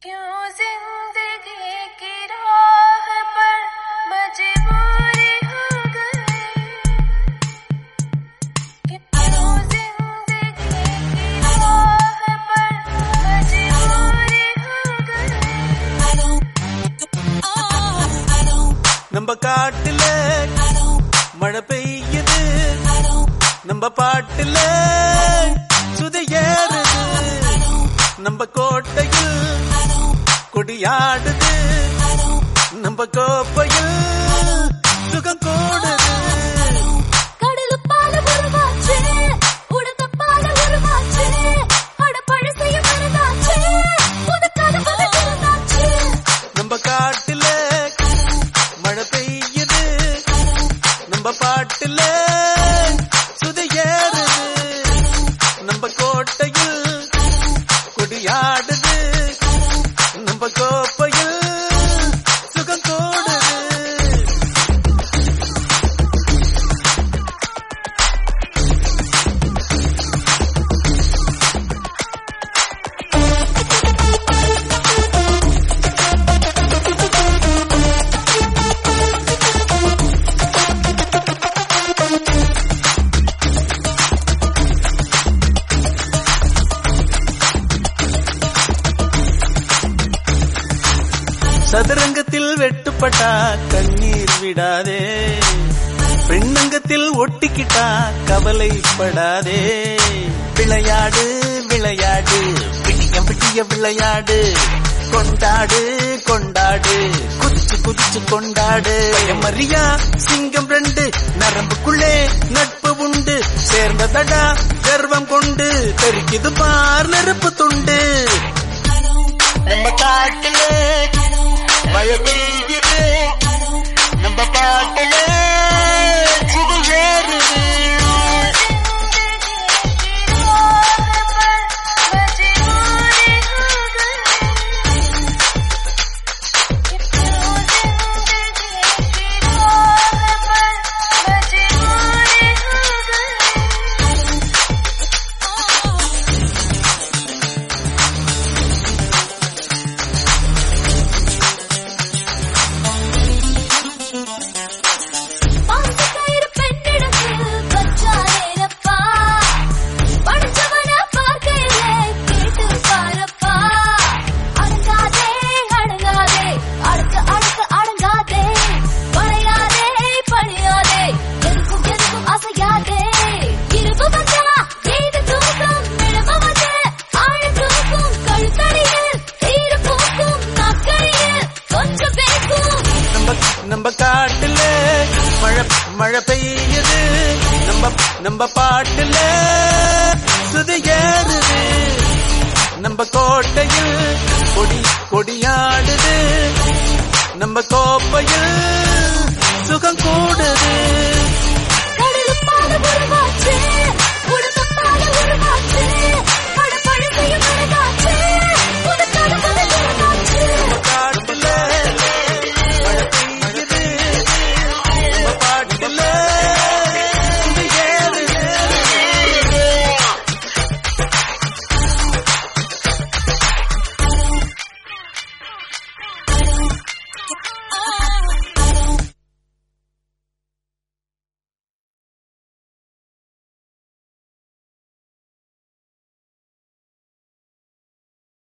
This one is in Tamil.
क्यों जिंदगी की राह पर मजबूरी हो गई क्यों जिंदगी की राह पर मजबूरी हो गई நம்ம காட்டுல மழை பெய்யுது நம்ம பாட்டுல சுதையேறுது நம்ம கோட்டையில் கொடியாடுது நம்ம கோப்பையில் சுகம் கூடுது கடலுப்பால உருவாச்சு உடந்தப்பால உருவாச்சு அட பழசையும் மறந்தாச்சு புது கதவுல திறந்தாச்சு நம்ம காட்டுல மழை பெய்யுது நம்ம பாட்டுல சுதையேறுது நம்ம கோட்டையில் கொடியாடுது நம்ம கோப்பையில் சுகம் கூடுது சதுரங்கத்தில் வெட்டுப்பட்டா கண்ணீர் விடாதே பெண்ணங்கத்தில் ஒட்டிக்கிட்டா கவலைப்படாதே விளையாடு விளையாடு விடிய விடிய விளையாடு கொண்டாடு கொண்டாடு குதிச்சு குதிச்சு கொண்டாடு மரியா சிங்கம் ரெண்டு நரம்புக்குள்ளே நட்பு உண்டு சேர்ந்ததடா கர்வம் கொண்டு தெரிக்குது பார் நெருப்பு துண்டு நம்ம காட்டுல மழை பெய்யுது நம்ம பாட்டுல சுடு ஏறுது பாசக்கயிறு பெண்ணிடத்தில் வச்சாரேனப்பா. படிச்சவன பார்க்கையிலே கேட்டு பாரப்பா. அடங்காதே, அடங்காதே, அடக்க, அடக்க, அடங்காதே. பணியாதே, பணியாதே, எதுக்கும், எதுக்கும் அசையாதே. இரும்பு வந்தா, ஏது தூக்கம், நிலவு வந்து, ஆழ தூக்கும், கழுத்தடியில், ஈர பூக்கும், நாக்கடியில், கொஞ்சம் பேக்கும் நம்ம நம்ம காட்டுல மழை மழை பெய்யுது நம்ம நம்ம பாட்டுல சுது ஏறுது நம்ம கோட்டையில் கொடி கொடியாடுது நம்ம கோப்பையில் சுகம் கூடுது